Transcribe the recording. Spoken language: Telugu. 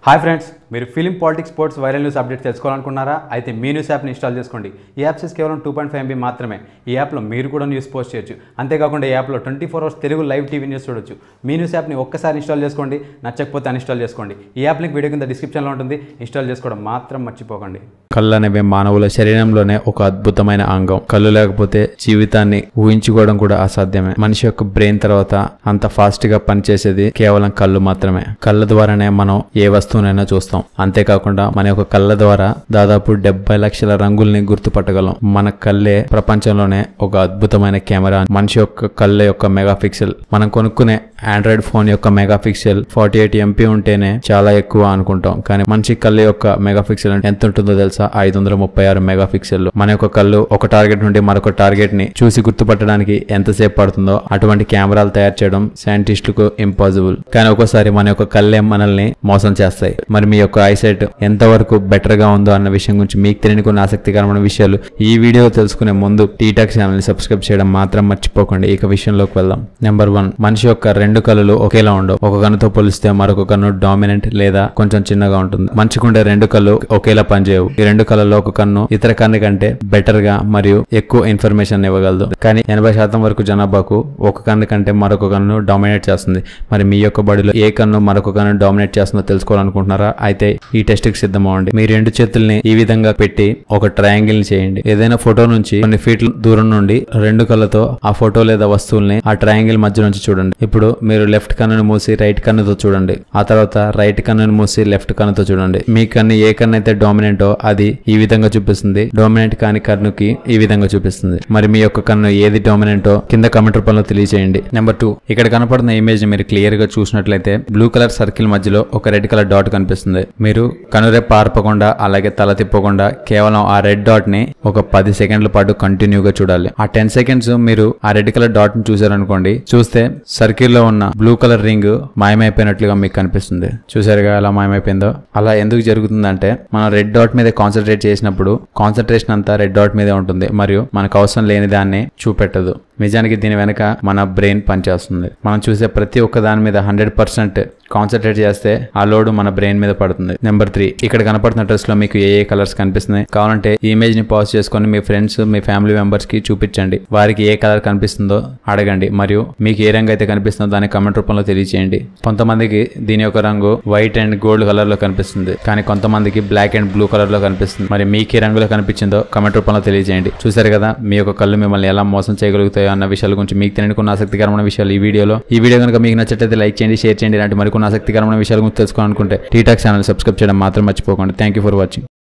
హాయ్ ఫ్రెండ్స్ మీరు film politics sports viral news update తెలుసుకోవాలనుకున్నారా అయితే మీ న్యూస్ యాప్ని ఇన్స్టాల్ చేసుకోండి ఈ యాప్ సైజ్ కేవలం టూ పాయింట్ ఫైవ్ ఎంబీ మాత్రమే ఈ యాప్లో మీరు కూడా న్యూస్ పోస్ట్ చేయొచ్చు అంతేకాకుండా ఈ యాప్లో twenty four hours Telugu live TV news చూడొచ్చు మీ న్యూస్ యాప్ని ఒక్కసారి ఇన్స్టాల్ చేసుకోండి నచ్చకపోతే అన్ఇన్స్టాల్ చేసుకోండి ఈ యాప్ లింక్ వీడియో కింద డిస్క్రిప్షన్లో ఉంటుంది ఇన్స్టాల్ చేసుకోవడం మాత్రం మర్చిపోకండి కళ్ళు అనేవి మానవుల శరీరంలోనే ఒక అద్భుతమైన అంగం కళ్ళు లేకపోతే జీవితాన్ని ఊహించుకోవడం కూడా అసాధ్యమే మనిషి యొక్క బ్రెయిన్ తర్వాత అంత ఫాస్ట్ గా పనిచేసేది కేవలం కళ్ళు మాత్రమే కళ్ళ ద్వారానే మనం ఏ వస్తువునైనా చూస్తాం అంతేకాకుండా మన యొక్క కళ్ళ ద్వారా దాదాపు డెబ్బై లక్షల రంగుల్ని గుర్తుపట్టగలం మన కళ్ళే ప్రపంచంలోనే ఒక అద్భుతమైన కెమెరా మనిషి యొక్క కళ్ళ యొక్క మెగా పిక్సెల్ మనం కొనుక్కునే ఆండ్రాయిడ్ ఫోన్ యొక్క mega pixel forty eight MP ఉంటేనే చాలా ఎక్కువ అనుకుంటాం కానీ మనిషి కళ్ళ యొక్క మెగా పిక్సెల్ ఎంత ఉంటుందో తెలుసా ఐదు వందల ముప్పై ఆరు మెగా పిక్సెల్ మన యొక్క కళ్ళు ఒక టార్గెట్ నుండి మరొక టార్గెట్ ని చూసి గుర్తుపట్టడానికి ఎంతసేపు పడుతుందో అటువంటి కెమెరాలు తయారు చేయడం సైంటిస్టులకు ఇంపాసిబుల్ కానీ ఒక్కోసారి మన యొక్క కళ్ళే మనల్ని మోసం చేస్తాయి మరి మీ యొక్క ఐసైట్ ఎంతవరకు బెటర్ గా ఉందో అన్న విషయం గురించి మీకు తెలియని కొన్ని ఆసక్తికరమైన విషయాలు ఈ వీడియో తెలుసుకునే ముందు టీటాక్ ఛానల్ ని సబ్స్క్రైబ్ చేయడం మాత్రం మర్చిపోకండి ఇక విషయంలోకి వెళ్దాం నెంబర్ వన్ మనిషి యొక్క రెండు కళ్ళు ఒకేలా ఉండవు ఒక కన్నుతో పోలిస్తే మరొక కన్ను డామినెంట్ లేదా కొంచెం చిన్నగా ఉంటుంది మనిషికుండే రెండు కళ్ళు ఒకేలా పనిచేయవు ఈ రెండు కళ్ళలో ఒక కన్ను ఇతర కన్ను కంటే బెటర్ గా మరియు ఎక్కువ ఇన్ఫర్మేషన్ ఇవ్వగలదు కానీ ఎనభై శాతం వరకు జనాభాకు ఒక కన్ను కంటే మరొక కన్ను డామినేట్ చేస్తుంది మరి మీ యొక్క బడిలో ఏ కన్ను మరొక కన్ను డామినేట్ చేస్తుందో తెలుసుకోవాలనుకుంటున్నారా అయితే ఈ టెస్ట్ కి సిద్ధమవ్వండి మీ రెండు చేతుల్ని ఈ విధంగా పెట్టి ఒక ట్రయాంగిల్ ని చేయండి ఏదైనా ఫోటో నుంచి కొన్ని ఫీట్ల దూరం నుండి రెండు కళ్ళతో ఆ ఫోటో లేదా వస్తువుల్ని ఆ ట్రయాంగిల్ మధ్య నుంచి చూడండి ఇప్పుడు మీరు లెఫ్ట్ కన్నును మూసి రైట్ కన్నుతో చూడండి ఆ తర్వాత రైట్ కన్నును మూసి లెఫ్ట్ కన్నుతో చూడండి మీ కన్ను ఏ కన్ను అయితే డామినెంటో అది ఈ విధంగా చూపిస్తుంది డామినెంట్ కాని కన్నుకి ఈ విధంగా చూపిస్తుంది మరి మీ యొక్క కన్ను ఏది డామినెంటో కింద కమెంట్ రూపంలో తెలియజేయండి నెంబర్ టూ ఇక్కడ కనపడుతున్న ఇమేజ్ ని మీరు క్లియర్ గా చూసినట్లయితే బ్లూ కలర్ సర్కిల్ మధ్యలో ఒక రెడ్ కలర్ డాట్ కనిపిస్తుంది మీరు కనురెప్ప పార్పకుండా అలాగే తల తిప్పకుండా కేవలం ఆ రెడ్ డాట్ ని ఒక పది సెకండ్ల పాటు కంటిన్యూగా చూడాలి ఆ టెన్ సెకండ్స్ మీరు ఆ రెడ్ కలర్ డాట్ ని చూసారనుకోండి చూస్తే సర్కిల్ లో ఉన్న బ్లూ కలర్ రింగ్ మాయమైపోయినట్లుగా మీకు కనిపిస్తుంది చూసారుగా ఎలా మాయమైపోయిందో అలా ఎందుకు జరుగుతుందంటే మనం రెడ్ డాట్ మీద కాన్సన్ట్రేట్ చేసినప్పుడు కాన్సన్ట్రేషన్ అంతా రెడ్ డాట్ మీదే ఉంటుంది మరియు మనకు అవసరం లేని దాన్ని చూపెట్టదు నిజానికి దీని వెనక మన బ్రెయిన్ పనిచేస్తుంది మనం చూసే ప్రతి ఒక్క దాని మీద హండ్రెడ్ పర్సెంట్ కాన్సన్ట్రేట్ చేస్తే ఆ లోడ్ మన బ్రెయిన్ మీద పడుతుంది నెంబర్ త్రీ ఇక్కడ కనపడుతున్న డ్రెస్ లో మీకు ఏ ఏ కలర్స్ కనిపిస్తున్నాయి కావాలంటే ఈ ఇమేజ్ ని పాజ్ చేసుకొని మీ ఫ్రెండ్స్ మీ ఫ్యామిలీ మెంబర్స్ కి చూపించండి వారికి ఏ కలర్ కనిపిస్తుందో అడగండి మరియు మీకు ఏ రంగు అయితే కనిపిస్తుందో దాన్ని కమెంట్ రూపంలో తెలియచేయండి కొంతమందికి దీని యొక్క రంగు వైట్ అండ్ గోల్డ్ కలర్ లో కనిపిస్తుంది కానీ కొంతమందికి బ్లాక్ అండ్ బ్లూ కలర్ లో కనిపిస్తుంది మరి మీకు ఏ రంగులో కనిపించిందో కమెంట్ రూపంలో తెలియజేయండి చూసారు కదా మీ యొక్క కళ్ళు మిమ్మల్ని ఎలా మోసం చేయగలుగుతాయో అన్న విషయాల గురించి మీకు తెలియని కొన్ని ఆసక్తికరమైన విషయాలు ఈ వీడియోలో ఈ వీడియో కనుక మీకు నచ్చట్లయితే లైక్ చేయండి షేర్ చేయండి ఇలాంటి మరికొన్ని ఆసక్తికరమైన విషయాల గురించి తెలుసుకోవాలనుకుంటే టీటాక్ ఛానల్ సబ్స్క్రైబ్ చేయడం మాత్రం మర్చిపోకండి థ్యాంక్ యూ ఫర్ వాచింగ్